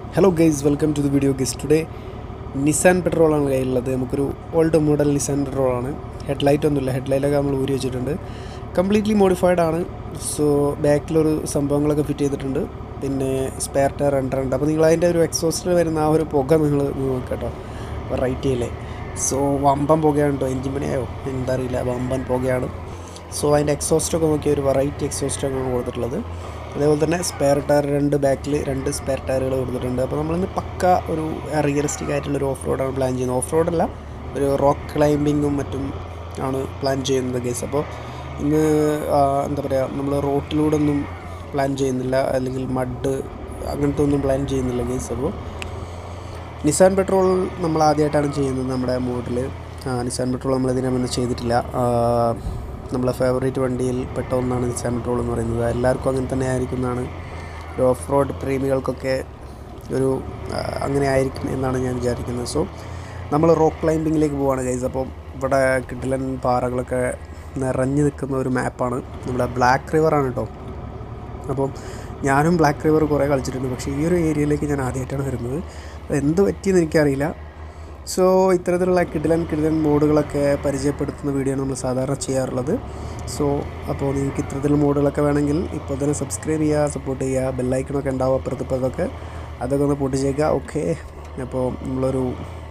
hello guys welcome to the video guys today Nissan പെട്രോളാണ് കയ്യിലുള്ളത് നമുക്കൊരു ഓൾഡ് മോഡൽ നിസാൻ പെട്രോളാണ് ഹെഡ്ലൈറ്റ് ഒന്നുമില്ല ഹെഡ്ലൈറ്റൊക്കെ നമ്മൾ ഊരി വെച്ചിട്ടുണ്ട് കംപ്ലീറ്റ്ലി മോഡിഫൈഡ് ആണ് സോ ബാക്കിലൊരു സംഭവങ്ങളൊക്കെ ഫിറ്റ് ചെയ്തിട്ടുണ്ട് പിന്നെ സ്പെയർ ടയർ രണ്ടുണ്ട് അപ്പോൾ നിങ്ങൾ അതിൻ്റെ ഒരു എക്സോസ്റ്റിൽ വരുന്ന ആ ഒരു പുക നിങ്ങൾ നോക്കട്ടോ റൈറ്റ് ചെയ്യില്ലേ സോ വമ്പൻ പുകയാണ് കേട്ടോ എഞ്ചിൻ പണിയായോ എന്താ അറിയില്ല വമ്പൻ പുകയാണ് സോ അതിൻ്റെ എക്സോസ്റ്റൊക്കെ നോക്കിയ ഒരു വെറൈറ്റി എക്സോസ്റ്റൊക്കെയാണ് കൊടുത്തിട്ടുള്ളത് അതേപോലെ തന്നെ സ്പെയർ ടയർ രണ്ട് ബാക്കിൽ രണ്ട് സ്പെയർ ടയറുകൾ കൊടുത്തിട്ടുണ്ട് അപ്പോൾ നമ്മളിന്ന് പക്ക ഒരു റിയലിസ്റ്റിക് ആയിട്ടുള്ള ഒരു ഓഫ് റോഡാണ് പ്ലാൻ ചെയ്യുന്നത് ഓഫ് റോഡല്ല ഒരു റോക്ക് ക്ലൈമ്പിങ്ങും മറ്റും ആണ് പ്ലാൻ ചെയ്യുന്നത് കേസ് അപ്പോൾ ഇന്ന് ആ, എന്താ പറയുക നമ്മൾ റോട്ടിലൂടെ ഒന്നും പ്ലാൻ ചെയ്യുന്നില്ല അല്ലെങ്കിൽ മഡ് അങ്ങനത്തെ ഒന്നും പ്ലാൻ ചെയ്യുന്നില്ല കേസ് അപ്പോൾ നിസാൻ പെട്രോൾ നമ്മൾ ആദ്യമായിട്ടാണ് ചെയ്യുന്നത് നമ്മുടെ മോഡിൽ നിസാൻ പെട്രോൾ നമ്മൾ ഇതിനെ മുന്നേ ചെയ്തിട്ടില്ല ആ, നമ്മളെ ഫേവറേറ്റ് വണ്ടിയിൽ പെട്ട ഒന്നാണ് നിസാൻ പെട്രോൾ എന്ന് പറയുന്നത് എല്ലാവർക്കും അങ്ങനെ തന്നെ ആയിരിക്കും എന്നാണ് ഒരു ഓഫ് റോഡ് പ്രേമികൾക്കൊക്കെ ഒരു ആ, അങ്ങനെ ആയിരിക്കും എന്നാണ് ഞാൻ വിചാരിക്കുന്നത് സോ നമ്മൾ റോക്ക് ക്ലൈമ്പിങ്ങിലേക്ക് പോവാണ് ഗൈസ് അപ്പോൾ ഇവിടെ കിഡിലൻ പാറകളൊക്കെ നിറഞ്ഞു നിൽക്കുന്ന ഒരു മാപ്പാണ് നമ്മുടെ ബ്ലാക്ക് റിവറാണ് കേട്ടോ അപ്പം ഞാനും ബ്ലാക്ക് റിവർ കുറേ കളിച്ചിട്ടുണ്ട് പക്ഷേ ഈ ഒരു ഏരിയയിലേക്ക് ഞാൻ ആദ്യമായിട്ടാണ് വരുന്നത് അത് എന്ത് പറ്റിയെന്ന് എനിക്കറിയില്ല സോ ഇത്തരത്തിലുള്ള കിടിലൻ കിടിലൻ മോഡുകളൊക്കെ പരിചയപ്പെടുത്തുന്ന വീഡിയോ ആണ് നമ്മൾ സാധാരണ ചെയ്യാറുള്ളത് സോ അപ്പോൾ നിങ്ങൾക്ക് ഇത്തരത്തിലുള്ള മോഡുകളൊക്കെ വേണമെങ്കിൽ ഇപ്പോൾ തന്നെ സബ്സ്ക്രൈബ് ചെയ്യുക സപ്പോർട്ട് ചെയ്യുക ബെല്ലൈക്കണൊക്കെ ഉണ്ടാവും അപ്പുറത്ത് ഇപ്പുറത്തൊക്കെ അതൊക്കെ ഒന്ന് പൊട്ടിച്ചേക്കുക ഓക്കെ അപ്പോൾ നമ്മളൊരു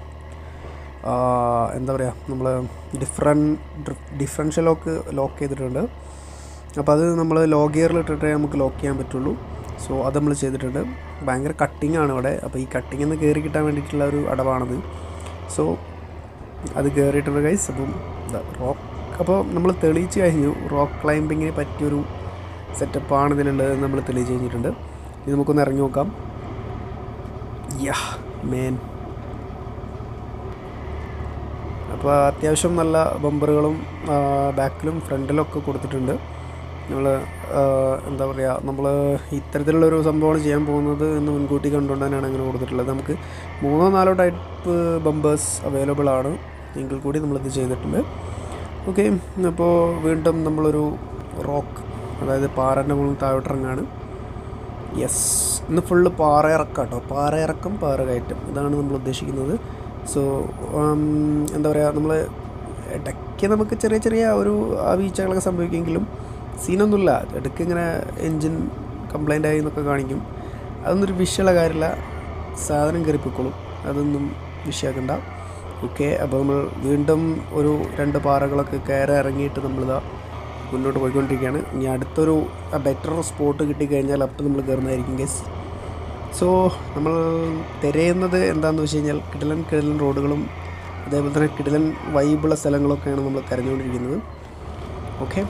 ആ, എന്താ പറയുക നമ്മൾ ഡിഫറെൻറ്റ് ഡിഫറൻഷ്യൽ ലോക്ക് ലോക്ക് ചെയ്തിട്ടുണ്ട് അപ്പോൾ അത് നമ്മൾ ലോ ഗിയറിൽ ഇട്ടിട്ടേ നമുക്ക് ലോക്ക് ചെയ്യാൻ പറ്റുള്ളൂ സോ അത് നമ്മൾ ചെയ്തിട്ടുണ്ട് ഭയങ്കര കട്ടിങ് ആണ് ഇവിടെ അപ്പോൾ ഈ കട്ടിങ്ങിൽ നിന്ന് കയറി കിട്ടാൻ വേണ്ടിയിട്ടുള്ള ഒരു അടവാണത് സോ അത് കയറിയിട്ടുണ്ട് ഗൈസ് അപ്പം റോക്ക് അപ്പോൾ നമ്മൾ തെളിയിച്ച് കഴിഞ്ഞു റോക്ക് ക്ലൈമ്പിങ്ങിന് പറ്റിയൊരു സെറ്റപ്പാണ് ഇതിലുള്ളത് എന്ന് നമ്മൾ തെളിയിച്ച് കഴിഞ്ഞിട്ടുണ്ട് ഇനി നമുക്കൊന്ന് ഇറങ്ങി നോക്കാം യാ മേൻ അപ്പോൾ അത്യാവശ്യം നല്ല ബമ്പറുകളും ബാക്കിലും ഫ്രണ്ടിലും ഒക്കെ കൊടുത്തിട്ടുണ്ട് നമ്മൾ എന്താ പറയുക നമ്മൾ ഇത്തരത്തിലുള്ളൊരു സംഭവമാണ് ചെയ്യാൻ പോകുന്നത് എന്ന് മുൻകൂട്ടി കണ്ടുകൊണ്ട് തന്നെയാണ് അങ്ങനെ കൊടുത്തിട്ടുള്ളത് നമുക്ക് മൂന്നോ നാലോ ടൈപ്പ് ബമ്പേഴ്സ് അവൈലബിൾ ആണ് എങ്കിൽ കൂടി നമ്മളിത് ചെയ്തിട്ടുണ്ട് ഓക്കെ അപ്പോൾ വീണ്ടും നമ്മളൊരു റോക്ക് അതായത് പാറൻ്റെ മുകളിൽ താഴോട്ടിറങ്ങാണ് യെസ് ഇന്ന് ഫുള്ള് പാറയിറക്കം കേട്ടോ പാറയിറക്കം പാറ കയറ്റം ഇതാണ് നമ്മൾ ഉദ്ദേശിക്കുന്നത് സോ എന്താ പറയുക നമ്മൾ ഇടയ്ക്ക് നമുക്ക് ചെറിയ ചെറിയ ഒരു ആ വീഴ്ചകളൊക്കെ സംഭവിക്കുമെങ്കിലും സീനൊന്നുമില്ല ഇടയ്ക്ക് ഇങ്ങനെ എൻജിൻ കംപ്ലൈൻ്റ് ആയി എന്നൊക്കെ കാണിക്കും അതൊന്നും ഒരു വിഷയമുള്ള കാര്യമില്ല സാധനം കയറിപ്പോയിക്കോളും അതൊന്നും വിഷയമാക്കണ്ട ഓക്കെ അപ്പോൾ നമ്മൾ വീണ്ടും ഒരു രണ്ട് പാറകളൊക്കെ കയറി ഇറങ്ങിയിട്ട് നമ്മളിതാ മുന്നോട്ട് പോയിക്കൊണ്ടിരിക്കുകയാണ് ഇനി അടുത്തൊരു ബെറ്റർ സ്പോട്ട് കിട്ടിക്കഴിഞ്ഞാൽ അപ്പം നമ്മൾ കയറുന്നതായിരിക്കും ഗസ് സോ നമ്മൾ തിരയുന്നത് എന്താണെന്ന് വെച്ച് കഴിഞ്ഞാൽ കിടിലൻ കിടിലൻ റോഡുകളും അതേപോലെ തന്നെ കിടിലൻ വൈബുള്ള സ്ഥലങ്ങളൊക്കെയാണ് നമ്മൾ തിരഞ്ഞുകൊണ്ടിരിക്കുന്നത് ഓക്കെ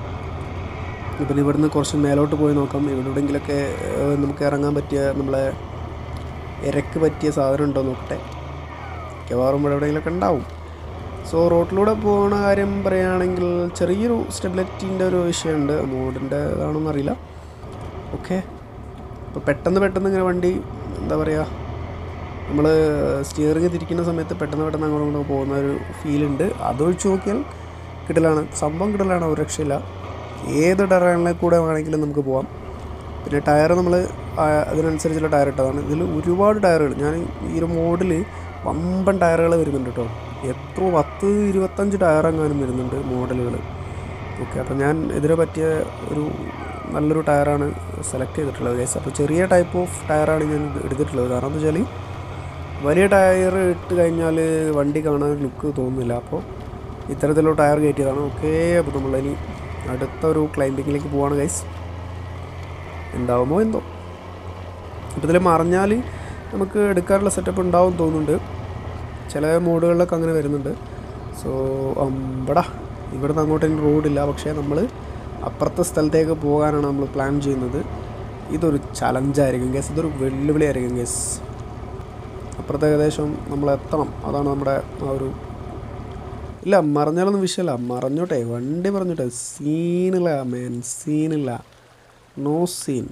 ഇപ്പം ഇവിടുന്ന് കുറച്ച് മേലോട്ട് പോയി നോക്കാം ഇവിടെ എവിടെയെങ്കിലൊക്കെ ഏഹ്, നമുക്ക് ഇറങ്ങാൻ പറ്റിയ നമ്മളെ ഇരക്ക് പറ്റിയ സാധനം ഉണ്ടോ നോക്കട്ടെ മിക്കവാറും ഇവിടെ എവിടെയെങ്കിലൊക്കെ ഉണ്ടാവും സോ റോട്ടിലൂടെ പോകുന്ന കാര്യം പറയുകയാണെങ്കിൽ ചെറിയൊരു സ്റ്റെബിലിറ്റീൻ്റെ ഒരു വിഷയമുണ്ട് മോഡിൻ്റെ ഇതാണോന്ന് അറിയില്ല ഓക്കെ അപ്പോൾ പെട്ടെന്ന് പെട്ടെന്ന് ഇങ്ങനെ വണ്ടി എന്താ പറയുക നമ്മൾ സ്റ്റിയറിങ് തിരിക്കുന്ന സമയത്ത് പെട്ടെന്ന് പെട്ടെന്ന് അങ്ങോട്ടും ഇങ്ങോട്ടും പോകുന്ന ഒരു ഫീലുണ്ട് അതൊഴിച്ച് നോക്കിയാൽ കിടലാണ് സംഭവം കിടലാണ് ഒരു രക്ഷയില്ല ഏത് ടയറിനെ കൂടെ വേണമെങ്കിലും നമുക്ക് പോവാം പിന്നെ ടയർ നമ്മൾ അതിനനുസരിച്ചുള്ള ടയർ ഇട്ടതാണ് ഇതിൽ ഒരുപാട് ടയറുകൾ ഞാൻ ഈ ഒരു മോഡിൽ വമ്പൻ ടയറുകൾ വരുന്നുണ്ട് കേട്ടോ എത്ര പത്ത് ഇരുപത്തഞ്ച് ടയർ എങ്ങാനും വരുന്നുണ്ട് മോഡലുകൾ ഓക്കെ അപ്പോൾ ഞാൻ ഇതിനെ പറ്റിയ ഒരു നല്ലൊരു ടയറാണ് സെലക്ട് ചെയ്തിട്ടുള്ളത് ഗൈസ് അപ്പോൾ ചെറിയ ടൈപ്പ് ഓഫ് ടയറാണ് ഞാൻ എടുത്തിട്ടുള്ളത് കാരണം എന്താ വെച്ചാൽ വലിയ ടയർ ഇട്ട് കഴിഞ്ഞാൽ വണ്ടി കാണാൻ ലുക്ക് തോന്നുന്നില്ല അപ്പോൾ ഇത്തരത്തിലുള്ള ടയർ കയറ്റിയതാണ് ഓക്കെ അപ്പോൾ നമ്മളിനി അടുത്തൊരു ക്ലൈമ്പിങ്ങിലേക്ക് പോവാണ് ഗൈസ് ഉണ്ടാവുമോ എന്തോ അപ്പോൾ ഇതിൽ മറിഞ്ഞാൽ നമുക്ക് എടുക്കാനുള്ള സെറ്റപ്പ് ഉണ്ടാവും തോന്നുന്നുണ്ട് ചില മോഡുകളിലൊക്കെ അങ്ങനെ വരുന്നുണ്ട് സോ അമ്പടാ ഇവിടുന്ന് അങ്ങോട്ട് ഇനി റോഡില്ല പക്ഷേ നമ്മൾ അപ്പുറത്തെ സ്ഥലത്തേക്ക് പോകാനാണ് നമ്മൾ പ്ലാൻ ചെയ്യുന്നത് ഇതൊരു ചലഞ്ചായിരിക്കും ഗസ് ഇതൊരു വെല്ലുവിളിയായിരിക്കും ഗസ് അപ്പുറത്ത് ഏകദേശം നമ്മൾ എത്തണം അതാണ് നമ്മുടെ ആ ഒരു ഇല്ല മറിഞ്ഞാലൊന്നും വിഷയമല്ല മറിഞ്ഞോട്ടെ വണ്ടി പറഞ്ഞോട്ടെ സീനില്ല മേൻ സീനില്ല നോ സീൻ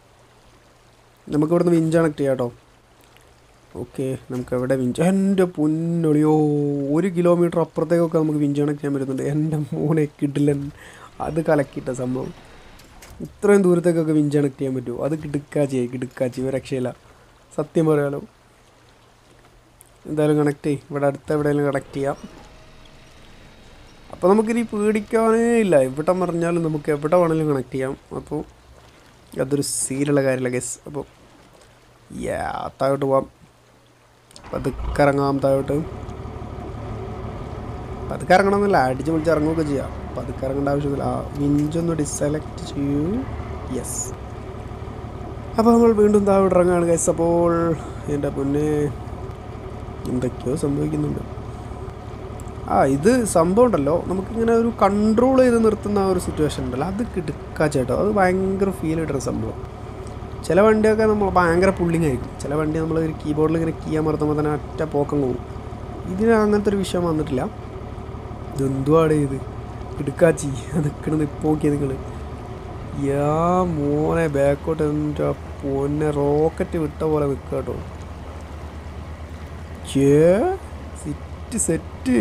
നമുക്ക് ഇവിടുന്ന് വിഞ്ച് കണക്ട് ചെയ്യാം കേട്ടോ ഓക്കെ നമുക്ക് എവിടെ വിഞ്ച് എൻ്റെ പൊന്നൊളിയോ ഒരു കിലോമീറ്റർ അപ്പുറത്തേക്കൊക്കെ നമുക്ക് വിഞ്ച് കണക്ട് ചെയ്യാൻ പറ്റുന്നുണ്ട് എൻ്റെ മോനെ കിടിലൻ അത് കലക്കിയിട്ട സംഭവം ഇത്രയും ദൂരത്തേക്കൊക്കെ വിഞ്ച് കണക്ട് ചെയ്യാൻ പറ്റുമോ അത് കിടുക്കാച്ചി കിടുക്കാച്ചി ഒരു രക്ഷയില്ല സത്യം പറയാലോ എന്തായാലും കണക്ട് ചെയ്യും ഇവിടെ അടുത്ത് എവിടെയെങ്കിലും കണക്ട് ചെയ്യാം അപ്പോൾ നമുക്കിനി പേടിക്കാനേ ഇല്ല എവിടെ പറഞ്ഞാലും നമുക്ക് എവിടെ വേണമെങ്കിലും കണക്ട് ചെയ്യാം അപ്പോൾ അതൊരു സീനുള്ള കാര്യമില്ല ഗസ് അപ്പോൾ യാ താഴോട്ട് പോവാം പതുക്കെ ഇറങ്ങാം താഴോട്ട് പതുക്കെ ഇറങ്ങണമെന്നില്ല അടിച്ച് വിളിച്ച് ഇറങ്ങുകയൊക്കെ ചെയ്യാം പതുക്കെ ഇറങ്ങേണ്ട ആവശ്യമില്ല ആ വിഞ്ചൊന്ന് ഡിസെലക്ട് ചെയ്യൂ യെസ് അപ്പോൾ നമ്മൾ വീണ്ടും താഴോട്ട് ഇറങ്ങുകയാണ് ഗൈസ് അപ്പോൾ എൻ്റെ പൊന്നെ എന്തൊക്കെയോ സംഭവിക്കുന്നുണ്ട് ആ ഇത് സംഭവം ഉണ്ടല്ലോ നമുക്കിങ്ങനെ ഒരു കൺട്രോൾ ചെയ്ത് നിർത്തുന്ന ആ ഒരു സിറ്റുവേഷൻ ഉണ്ടല്ലോ അത് കിടക്കാ ചേട്ടോ അത് ഭയങ്കര ഫീൽ കിട്ടുന്ന സംഭവം ചില വണ്ടിയൊക്കെ നമ്മൾ ഭയങ്കര പുള്ളിങ് ആയിരിക്കും ചില വണ്ടി നമ്മൾ ഒരു കീബോർഡിൽ ഇങ്ങനെ കീ അമർത്തുമ്പോൾ തന്നെ ഒറ്റ പോക്കം പോകും ഇതിന് അങ്ങനത്തെ ഒരു വിഷയം വന്നിട്ടില്ല ഇതെന്തുവാടെ ഇത് ഇടുക്കാച്ചി നിൽക്കണ നിപ്പ് നോക്കിയത് നിങ്ങൾ യാ മോനെ ബാക്കോട്ട് എൻ്റെ പൊന്നെ റോക്കറ്റ് വിട്ട പോലെ നിൽക്കുക കേട്ടോ ചേ സെറ്റ് സെറ്റ്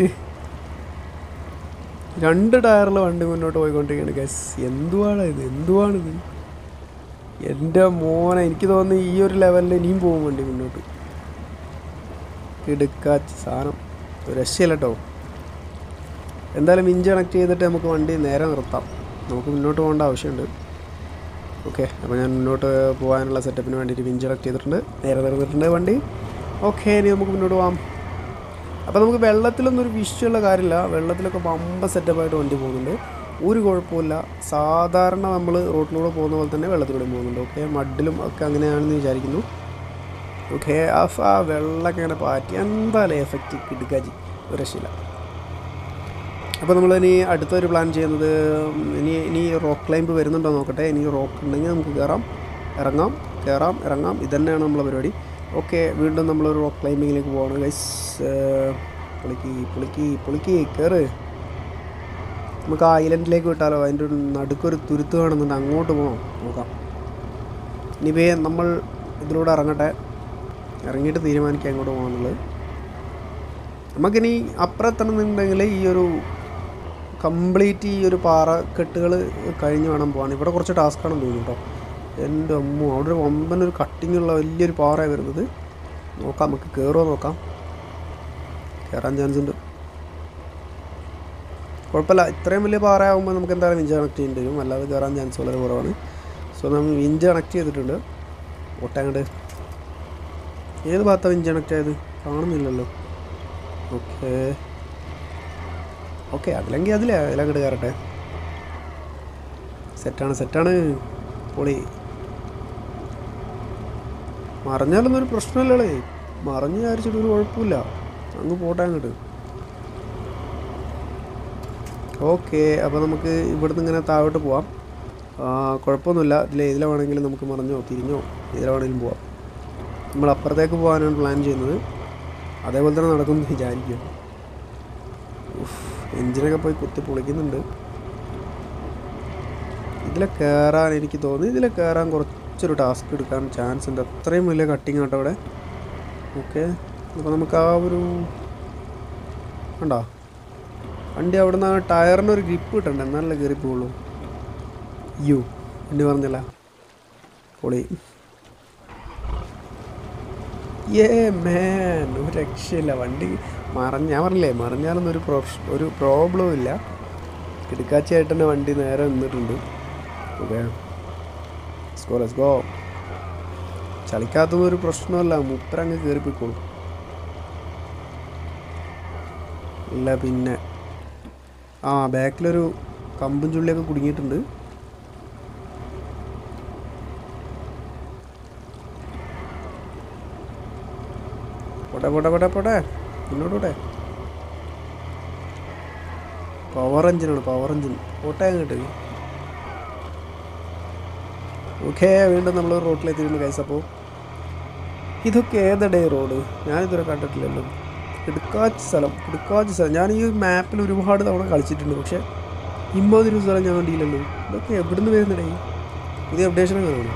രണ്ട് ടയറിൽ വണ്ടി മുന്നോട്ട് പോയിക്കൊണ്ടിരിക്കുകയാണ് ഗസ് എന്തുവാണ് ഇത് എന്തുവാണിത് എൻ്റെ മോനെ എനിക്ക് തോന്നുന്നു ഈ ഒരു ലെവലിൽ ഇനിയും പോകും വണ്ടി മുന്നോട്ട് കിടുക്കാച്ച് സാധനം ഒരു രക്ഷയില്ല കേട്ടോ എന്തായാലും ഇഞ്ച് കണക്ട് ചെയ്തിട്ട് നമുക്ക് വണ്ടി നേരെ നിർത്താം നമുക്ക് മുന്നോട്ട് പോകേണ്ട ആവശ്യമുണ്ട് ഓക്കെ അപ്പോൾ ഞാൻ മുന്നോട്ട് പോകാനുള്ള സെറ്റപ്പിന് വേണ്ടിയിട്ട് വിഞ്ച് കണക്ട് ചെയ്തിട്ടുണ്ട് നേരെ നിർന്നിട്ടുണ്ട് വണ്ടി ഓക്കെ ഇനി നമുക്ക് മുന്നോട്ട് പോകാം അപ്പോൾ നമുക്ക് വെള്ളത്തിലൊന്നും ഒരു വിഷയമുള്ള കാര്യമില്ല വെള്ളത്തിലൊക്കെ പമ്പ സെറ്റപ്പായിട്ട് വണ്ടി പോകുന്നുണ്ട് ഒരു കുഴപ്പമില്ല സാധാരണ നമ്മൾ റോട്ടിലൂടെ പോകുന്ന പോലെ തന്നെ വെള്ളത്തിലൂടെ പോകുന്നുണ്ട് ഓക്കെ മഡിലും ഒക്കെ അങ്ങനെയാണെന്ന് വിചാരിക്കുന്നു ഓക്കെ ആ ആ വെള്ളമൊക്കെ ഇങ്ങനെ പാറ്റി എന്തായാലും എഫക്റ്റ് കിടുക്കാജി ഒരു രക്ഷയില്ല അപ്പോൾ നമ്മൾ ഇനി അടുത്തൊരു പ്ലാൻ ചെയ്യുന്നത് ഇനി ഇനി റോക്ക് ക്ലൈംബ് വരുന്നുണ്ടോ നോക്കട്ടെ ഇനി റോക്ക് ഉണ്ടെങ്കിൽ നമുക്ക് കയറാം ഇറങ്ങാം കയറാം ഇറങ്ങാം ഇതന്നെയാണ് നമ്മളെ പരിപാടി ഓക്കെ വീണ്ടും നമ്മളൊരു റോക്ക് ക്ലൈമ്പിങ്ങിലേക്ക് പോവാണ് ഗൈസ് പൊളിക്കി പൊളിക്കി പൊളിക്കി കയറ് നമുക്ക് ആ ഐലൻഡിലേക്ക് വിട്ടാലോ അതിൻ്റെ ഒരു നടുക്കൊരു തുരുത്ത് കാണുന്നുണ്ട് അങ്ങോട്ട് പോകണം നോക്കാം ഇനിയിപ്പോൾ നമ്മൾ ഇതിലൂടെ ഇറങ്ങട്ടെ ഇറങ്ങിയിട്ട് തീരുമാനിക്കാം എങ്ങോട്ട് പോകണമെന്നുള്ളത് നമുക്കിനി അപ്പുറത്തെന്നുണ്ടെങ്കിൽ ഈ ഒരു കംപ്ലീറ്റ് ഈ ഒരു പാറക്കെട്ടുകൾ കഴിഞ്ഞ് വേണം പോകാൻ ഇവിടെ കുറച്ച് ടാസ്ക്കാണെന്ന് തോന്നുന്നു കേട്ടോ എൻ്റെ അമ്മ അവിടെ ഒരു വമ്പൻ ഒരു കട്ടിങ് ഉള്ള വലിയൊരു പാറയാണ് വരുന്നത് നോക്കാം നമുക്ക് കയറുമോ നോക്കാം കയറാൻ ചാൻസ് ഉണ്ട് കുഴപ്പമില്ല ഇത്രയും വലിയ പാറയാകുമ്പോൾ നമുക്ക് എന്തായാലും വിഞ്ച് കണക്ട് ചെയ്യേണ്ടി വരും അല്ലാതെ കയറാൻ ചാൻസ് വളരെ കുറവാണ് സോ നമ്മൾ വിഞ്ച് കണക്ട് ചെയ്തിട്ടുണ്ട് ഒട്ടങ്ങോട്ട് ഏത് ഭാഗത്താണ് വിഞ്ച് കണക്ട് ആയത് കാണുന്നില്ലല്ലോ ഓക്കേ ഓക്കെ അതിലെങ്കിൽ അതിലേ അതിലങ്ങോട്ട് കയറട്ടെ സെറ്റാണ് സെറ്റാണ് പൊളി മറിഞ്ഞാലൊന്നും ഒരു പ്രശ്നമില്ലളേ മറിഞ്ഞ് വിചാരിച്ചിട്ട് ഒരു കുഴപ്പമില്ല അങ്ങ് പോട്ടെ അങ്ങോട്ട് ഓക്കെ അപ്പോൾ നമുക്ക് ഇവിടുന്ന് ഇങ്ങനെ താഴോട്ട് പോവാം ആ, കുഴപ്പമൊന്നുമില്ല ഇതിൽ ഏതിലെ വേണമെങ്കിലും നമുക്ക് മറിഞ്ഞോ തിരിഞ്ഞോ ഏതിലെ വേണമെങ്കിലും പോവാം നമ്മൾ അപ്പുറത്തേക്ക് പോകാനാണ് പ്ലാൻ ചെയ്യുന്നത് അതേപോലെ തന്നെ നടക്കുമെന്ന് വിചാരിക്കും എഞ്ചിനൊക്കെ പോയി കുത്തി പൊളിക്കുന്നുണ്ട് ഇതിലെ കയറാൻ എനിക്ക് തോന്നുന്നു ഇതിലെ കയറാൻ കുറച്ചൊരു ടാസ്ക് എടുക്കാൻ ചാൻസ് ഉണ്ട് അത്രയും വലിയ കട്ടിങ് ആട്ടോ അവിടെ ഓക്കെ അപ്പോൾ നമുക്ക് ആ ഒരു കണ്ടോ വണ്ടി അവിടുന്ന് ആ ടയറിന് ഒരു ഗ്രിപ്പ് കിട്ടണ്ട എന്നാലല്ലേ കയറി പോവുള്ളൂ അയ്യോ വണ്ടി പറഞ്ഞല്ല പൊളി ഏ മാൻ ഒരു രക്ഷയില്ല വണ്ടി മറഞ്ഞ ഞാൻ പറഞ്ഞില്ലേ മറിഞ്ഞാലൊന്നും ഒരു പ്രൊഷ് ഒരു പ്രോബ്ലവും ഇല്ല കിടക്കാച്ചയായിട്ട് തന്നെ വണ്ടി നേരെ നിന്നിട്ടുണ്ട് ഓക്കെ സ്കോ ലെസ് ഗോ ചളിക്കാത്തൊന്നും ഒരു പ്രശ്നമല്ല മുപ്പരങ്ങ് കയറിപ്പോയിക്കോളും ഇല്ല പിന്നെ ആ ബാക്കിലൊരു കമ്പും ചുള്ളിയൊക്കെ കുടുങ്ങിയിട്ടുണ്ട് പോട്ടെ പോട്ടെ പോട്ടെ പോട്ടെ മുന്നോട്ട് പോട്ടെ പവർ എഞ്ചിനാണ് പവർ എഞ്ചിൻ പോട്ടെ അങ്ങോട്ട് ഓക്കെ വീണ്ടും നമ്മൾ റോട്ടിലെത്തിയിട്ടുണ്ട് കൈസ് അപ്പോൾ ഇതൊക്കെ ഏതടേ റോഡ് ഞാനിതുവരെ കണ്ടിട്ടില്ലല്ലോ കിടക്കാച്ച സ്ഥലം കിടക്കാച്ച സ്ഥലം ഞാൻ ഈ മാപ്പിൽ ഒരുപാട് തവണ കളിച്ചിട്ടുണ്ട് പക്ഷേ ഇമ്മാതിരി ഒരു സ്ഥലം ഞാൻ കണ്ടില്ലല്ലോ ഇതൊക്കെ എവിടുന്ന് വരുന്നിടേ പുതിയ അപ്ഡേഷനും കാണുന്നു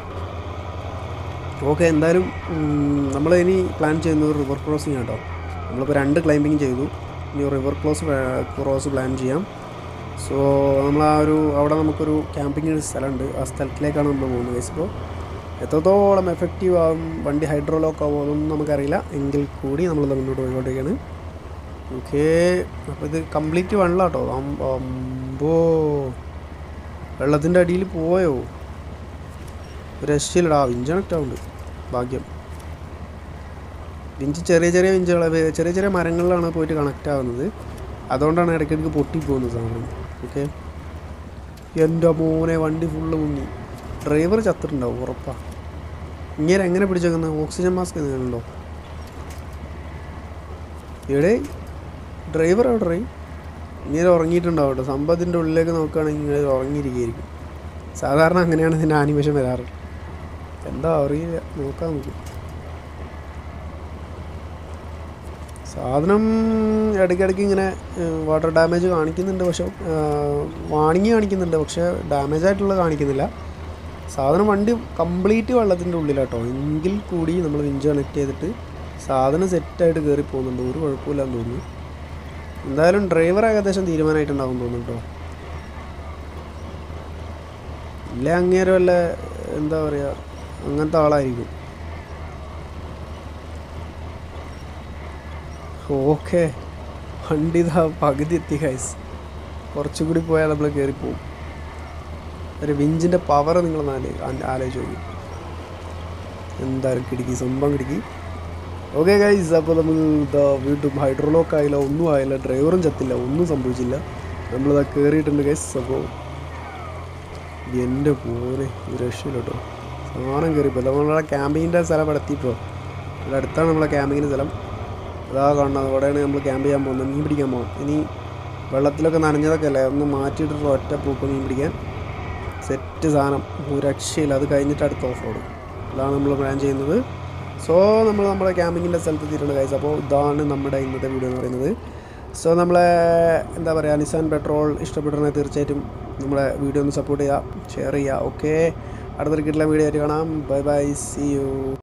ഓക്കെ എന്തായാലും നമ്മൾ ഇനി പ്ലാൻ ചെയ്യുന്നത് റിവർ ക്രോസിങ് കേട്ടോ നമ്മളിപ്പോൾ രണ്ട് ക്ലൈമ്പിങ് ചെയ്തു ഇനി റിവർ ക്രോസ് ക്രോസ് പ്ലാൻ ചെയ്യാം സോ നമ്മൾ ആ ഒരു അവിടെ നമുക്കൊരു ക്യാമ്പിങ് സ്ഥലമുണ്ട് ആ സ്ഥലത്തിലേക്കാണ് നമ്മൾ പോകുന്നത് ഗൈസ് ഇപ്പോൾ എത്രത്തോളം എഫക്റ്റീവ് ആവും വണ്ടി ഹൈഡ്രോ ലോക്ക് ആവും അതൊന്നും നമുക്കറിയില്ല എങ്കിൽ കൂടി നമ്മൾ മുന്നോട്ട് പോയിക്കൊണ്ടിരിക്കുകയാണ് ഓക്കേ അപ്പോൾ ഇത് കംപ്ലീറ്റ് വെള്ളം കേട്ടോ അമ്പോ വെള്ളത്തിൻ്റെ അടിയിൽ പോയോ ഒരു രക്ഷയില്ലടാ വിഞ്ച് കണക്റ്റ് ആവുന്നുണ്ട് ഭാഗ്യം വിഞ്ച് ചെറിയ ചെറിയ വിഞ്ചുകൾ ചെറിയ ചെറിയ മരങ്ങളിലാണ് പോയിട്ട് കണക്റ്റ് ആവുന്നത് അതുകൊണ്ടാണ് ഇടയ്ക്കിടയ്ക്ക് പൊട്ടിപ്പോകുന്നത് സാധനം ഓക്കെ എൻ്റെ മോനെ വണ്ടി ഫുള്ള് മുങ്ങി ഡ്രൈവർ ചത്തിട്ടുണ്ടാവും ഉറപ്പാ ഇങ്ങനെ എങ്ങനെ പിടിച്ചേക്കുന്നത് ഓക്സിജൻ മാസ്ക് എന്തെങ്കിലുണ്ടോ എടേ ഡ്രൈവർ എവിടെ ഡ്രൈവ് ഇങ്ങനെ ഉറങ്ങിയിട്ടുണ്ടാവും കേട്ടോ സംഭവത്തിൻ്റെ ഉള്ളിലേക്ക് നോക്കുകയാണെങ്കിൽ ഇങ്ങനെ ഉറങ്ങിയിരിക്കുകയായിരിക്കും സാധാരണ അങ്ങനെയാണ് ഇതിൻ്റെ ആനിമേഷൻ വരാറ് എന്താ അറിയില്ല നോക്കാം നമുക്ക് സാധനം ഇടയ്ക്കിടയ്ക്ക് ഇങ്ങനെ വാട്ടർ ഡാമേജ് കാണിക്കുന്നുണ്ട് പക്ഷെ വാണിങ് കാണിക്കുന്നുണ്ട് പക്ഷെ ഡാമേജ് ആയിട്ടുള്ളത് കാണിക്കുന്നില്ല സാധനം വണ്ടി കംപ്ലീറ്റ് വെള്ളത്തിൻ്റെ ഉള്ളിലാട്ടോ എങ്കിൽ കൂടി നമ്മൾ വിഞ്ച് കണക്ട് ചെയ്തിട്ട് സാധനം സെറ്റായിട്ട് കയറി പോകുന്നുണ്ട് ഒരു കുഴപ്പമില്ലാന്ന് തോന്നുന്നു എന്തായാലും ഡ്രൈവർ ഏകദേശം തീരുമാനമായിട്ടുണ്ടാവും തോന്നുന്നു കേട്ടോ ഇല്ല അങ്ങേരം വല്ല എന്താ പറയുക അങ്ങനത്തെ ആളായിരിക്കും ഓക്കെ വണ്ടി ഇതാ പകുതി എത്തി ഗൈസ് കുറച്ചുകൂടി പോയാൽ നമ്മൾ കയറിപ്പോവും ഒരു വിഞ്ചിൻ്റെ പവർ നിങ്ങൾ നാല് ആലോചിച്ച് നോക്കി എന്തായാലും കിടക്കി സംഭവം കിടക്കി ഓക്കെ ഗൈസ് അപ്പോൾ നമ്മൾ ഇതാ വീണ്ടും ഹൈഡ്രോലോക്ക് ആയില്ല ഒന്നും ആയില്ല ഡ്രൈവറും ചത്തില്ല ഒന്നും സംഭവിച്ചില്ല നമ്മളിതാ കയറിയിട്ടുണ്ട് ഗൈസ് അപ്പോൾ എൻ്റെ പോലെ ഒരു രക്ഷയില്ല കേട്ടോ സാധനം കയറിപ്പോൾ നമ്മളെ ക്യാമ്പിങ്ങിൻ്റെ സ്ഥലം ഇവിടെ എത്തിയിട്ടോ ഇവിടെ അടുത്താണ് നമ്മളെ ക്യാമ്പിങ്ങിൻ്റെ സ്ഥലം അതാ കാണുന്നത് അവിടെയാണ് നമ്മൾ ക്യാമ്പ് ചെയ്യാൻ പോകുന്നത് മീൻ പിടിക്കാൻ പോകാം ഇനി വെള്ളത്തിലൊക്കെ നനഞ്ഞതൊക്കെ അല്ലേ ഒന്ന് മാറ്റിയിട്ടൊരു ഒറ്റ പൂപ്പ് മീൻ പിടിക്കാൻ സെറ്റ് സാധനം ഒരു രക്ഷയില്ല അത് കഴിഞ്ഞിട്ട് അടുത്ത ഓഫ് റോഡ് അതാണ് നമ്മൾ പ്ലാൻ ചെയ്യുന്നത് സോ നമ്മൾ നമ്മുടെ ക്യാമ്പിങ്ങിൻ്റെ സ്ഥലത്ത് എത്തിയിട്ടുണ്ട് ഗൈസ് അപ്പോൾ ഇതാണ് നമ്മുടെ ഇന്നത്തെ വീഡിയോ എന്ന് പറയുന്നത് സോ നമ്മളെ എന്താ പറയുക നിസാൻ പെട്രോൾ ഇഷ്ടപ്പെട്ടിട്ടുണ്ടെങ്കിൽ തീർച്ചയായിട്ടും നമ്മുടെ വീഡിയോ ഒന്ന് സപ്പോർട്ട് ചെയ്യുക ഷെയർ ചെയ്യുക ഓക്കെ അടുത്തൊരു കിട്ടുന്ന വീഡിയോ ആയിട്ട് കാണാം ബൈ ബൈ സി യു